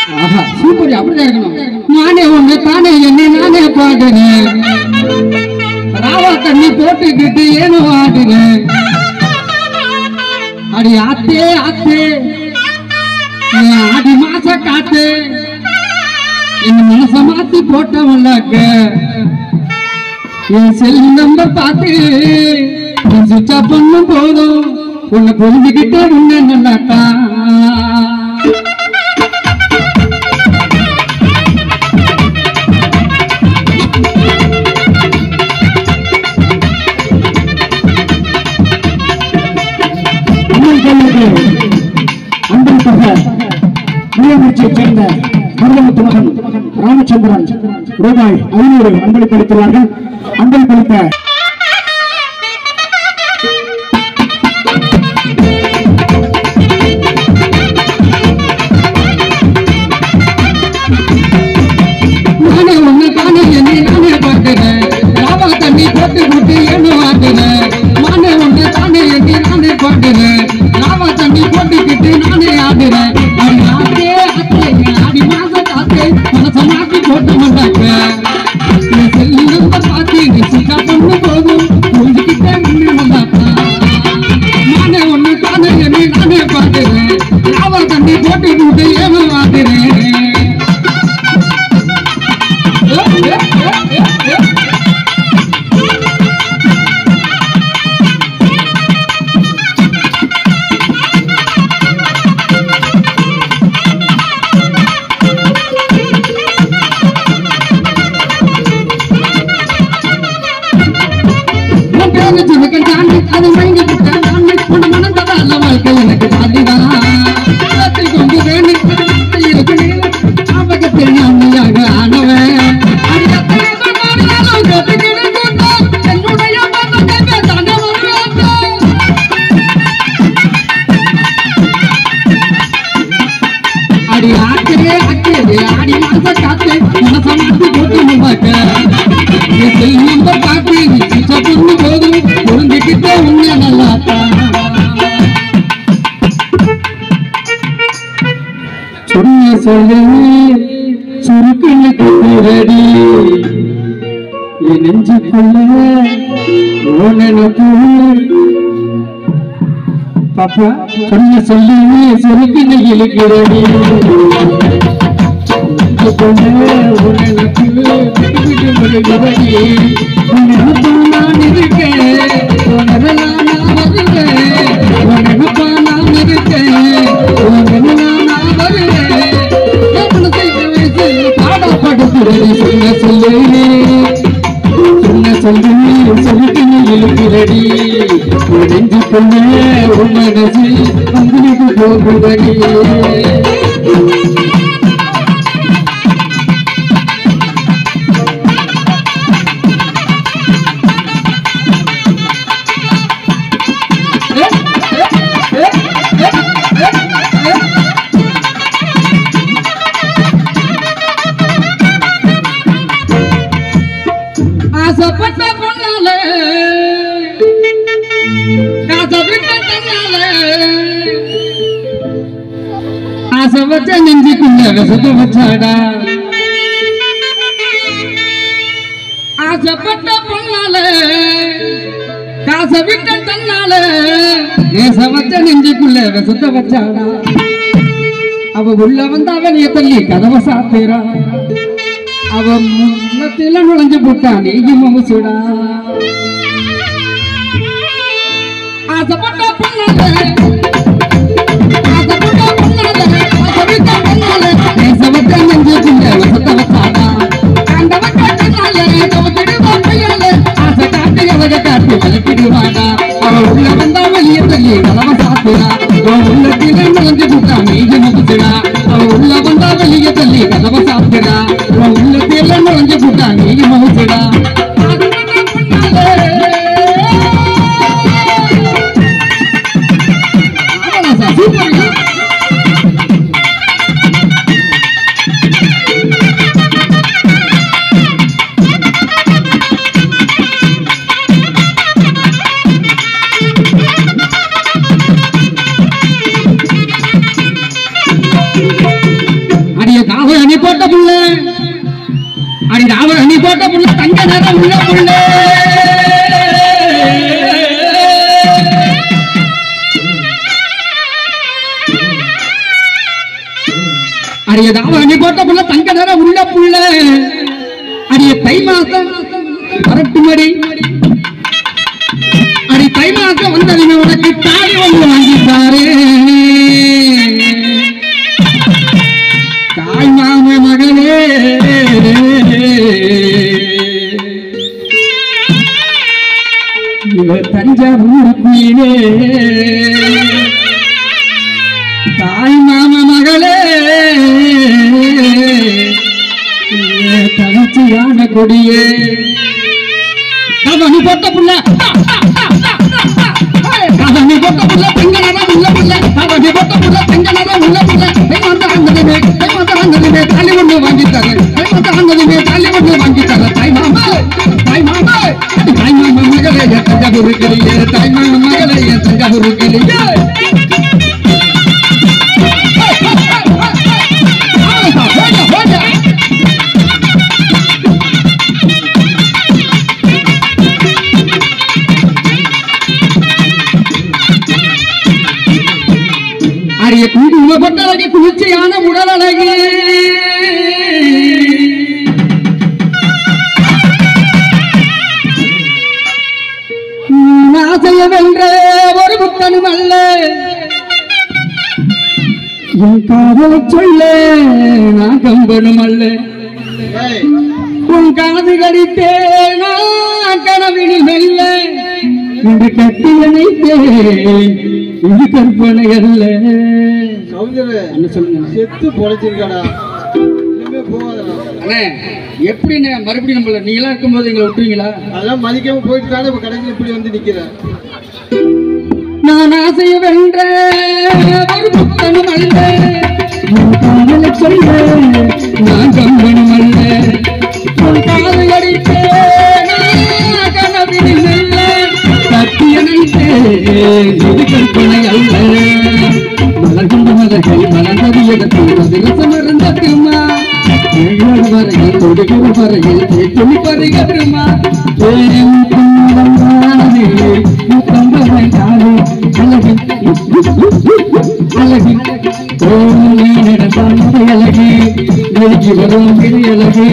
ஆஹா super அப்படிதான் இருக்கணும் நானே ஒண்ணு தானே என்னை நானே பாடுறேன் ராவா தண்ணி போட்டுக்கிட்டு ஏனோ ஆடுறேன் அடி ஆத்தே ஆத்தே என் ஆடி மாச காத்து என் மனச மாத்தி போட்டவல்லாக்க என் செல் நம்பர் பார்த்து என் சுவிட்ச் ஆஃப் பண்ணும் போதும் உன்னை புரிஞ்சுக்கிட்டே உன்னை நல்லாக்கா அம்மன் கோயிலுக்கு அன்பளிப்பாக நீலமுச்சியைச் சேர்ந்த மருதமுத்து மகன் ராமச்சந்திரன் ரூபாய் ஐநூறு அன்பளிப்பளித்துள்ளார்கள் அன்பளிப்பளித்த நானே ஒண்ணு தானே என்னை நானே பார்க்கிறேன் ராவா தண்ணி போட்டு போட்டு ஏனோ ஆடுறேன் நானே ஒண்ணு தானே என்னை நானே பார்க்கிறேன் ராவா தண்ணி போட்டுக்கிட்டு நானே ஆடுறேன் அடி ஆத்தே ஆத்தே என் ஆடி மாச காத்தே மனச மாத்தி போட்டு மாட்டாங்க நீ செல்லு நம்ப பார்த்து நீ சுத்தா பண்ணு போதும் புரிஞ்சுக்கிட்டே முன்னே வந்தாக்கா நானே ஒண்ணு தானே என்னை நானே பார்க்கிறேன் ராவா தண்ணி போட்டு போட்டு ஏனோ ஆடுறேன் உன் பேரு சுமக்க தாண்டி அது மயங்கி விட்டேன் தாண்டி உன் மனததால வாழ்க்கை எனக்கு பாதிதான் காத்தில் கொண்டு வேணி இருக்கு ஞாபகத்தில் ஞாபகம் ஆனவன் அடியத்தை கொண்டாடினாலும் கத்துக்கிடு கூட்டம் என்னுடைய மனதை தாண்ட வருவாங்க அடி ஆக்கரே அக்கரே ஆடி மாச காத்து மனச மாத்தி போட்டு மும்பாக்க நீ செல் நம்பர் காட்டு நீ சிச்ச பொண்ணு போதும் புரிஞ்சுக்கிட்டே உண்மை நல்லாத்தா சொன்ன சொல்லு சுருக்குன்னு கத்துரடி என் நெஞ்சுக்குள்ள ஓ நினைப்பு பாப்பா சொன்ன சொல்லி சுருக்குன்னு இழுக்கிறடி நான் இருக்கேன் உனதெல்லாம் நான் வருவேன் உனக்கு நான் இருக்கேன் உனதெல்லாம் நான் வருவேன் எவ்வளவு வயசு பாடப்படுத்துறது சொன்ன சொல்லு சொன்ன சொல்லி சொல்லிட்டு நீ இழுக்கிறடி நெஞ்சு பொண்ணு உன் மனசு உங்களுக்கு போகுதடி ஆசைப்பட்ட பொண்ணாலே காசவிட்ட தன்னாலே ஆசை வச்ச நெஞ்சுக்குள்ள விசத வச்சாடா ஆசைப்பட்ட பொண்ணாலே காசை விட்ட தன்னாலே நேச வச்ச நெஞ்சுக்குள்ள விசத்த வச்சாடா அவ உள்ள வந்த அவனைய தள்ளி கதவை சாத்துறா அவன் முன்னத்தில நுழைஞ்சு போட்டான் நீங்க மவுசுடா ஆசைப்பட்ட பொண்ணாலே ஆசைப்பட்ட பொண்ணாலே ஆசைப்பட்ட பொண்ணாலே நேசவத்த நெஞ்சுக்குள்ள விசத்த வச்சாடா கண்டவட்ட கண்ணாலே கவத்திடுவா பையலே ஆசை காட்டி அவக காட்டி வளர்த்திடுவாடா அவன் உள்ள வந்தா வெளிய தள்ளி கதவை சாத்துறா அவன் உள்ளத்தில நுழைஞ்சு போட்டான் நீங்க மவுசுடா அவன் உள்ள வந்தா வெளிய தள்ளி கதவை சாத்துறா அவன் உள்ளத்தில நுழைஞ்சு போட்டான் நீங்க மவுசுடா சூப்பர் அடிய தாவணி போட்ட புள்ள அடி தாவணி போட்ட புள்ள தங்க நிறம் உள்ள புள்ள அடிய தாவணி போட்ட புள்ள தங்க நிறம் உள்ள புள்ள அடிய தை மாசம் வரட்டு மடி அடி தை மாசம் வந்ததுமே உனக்கு தாலி ஒன்று வாங்கிட்டாரு தாய் மாம மகளே இவ தஞ்சாவூர் குயிலே தாய் மாம மகளே இவ தனிச்சியான கொடியே கவனி போட்ட புள்ள கவனி போட்ட புள்ள பெண்களா உள்ள புள்ள கவனி போட்ட புள்ள பெண்களா உள்ள புள்ள கைமாத்த ஆண்டதுமே கைமாத்த ஆண்டதுமே தாலி ஒன்று வாங்கி தர கைமாத்த ஆண்டதுமே தாலி ஒன்று வாங்கி தர தாய் மாமா தாய் மாமா தாய் மாமா மகளே என் தஞ்சாவூர் கிளியே தாய் மாமா மகளே என் தஞ்சாவூர் கிளியே போடா போடா அரிய குங்கும பொட்டழகி குளிர்ச்சியான உடல் அழகி ஆசைய வென்ற ஒரு புத்தனும் அல்ல என் காதலை சொல்ல நான் கம்பனும் அல்ல உன் காது கடித்தே நான் கனவினில் மெல்ல இன்று கட்டி அணைத்தேன் இது கற்பனை அல்ல சௌந்தர என்ன சொல்லுங்க செத்து பொழைச்சிருக்காடா இனிமே போகாதடா அண்ணே எப்படிண்ணே மறுபடியும் நம்மள நீங்களா இருக்கும்போது எங்களை விட்டுருவீங்களா அதெல்லாம் மதிக்காம போயிட்டு தானே இப்ப கடைசியில் இப்படி வந்து நிக்கிற நான் ஆசைய வென்ற ஒரு புத்தனும் அல்ல உன் காதலை சொல்ல நான் கம்பனும் அல்ல உன் காது அடித்தே நான் கனவினில் மெல்ல கட்டி அணைத்தேன் இது கற்பனை அல்ல மலர்கின்ற மலர்கள் மலர்ந்தது இடத்தில் அதிரசம் இருந்ததுமா ஏழு வரையில் தொடுகிற வரையில் துணி பருகிறமா அழகி அழகி அழகி அழகி வரும் அழகி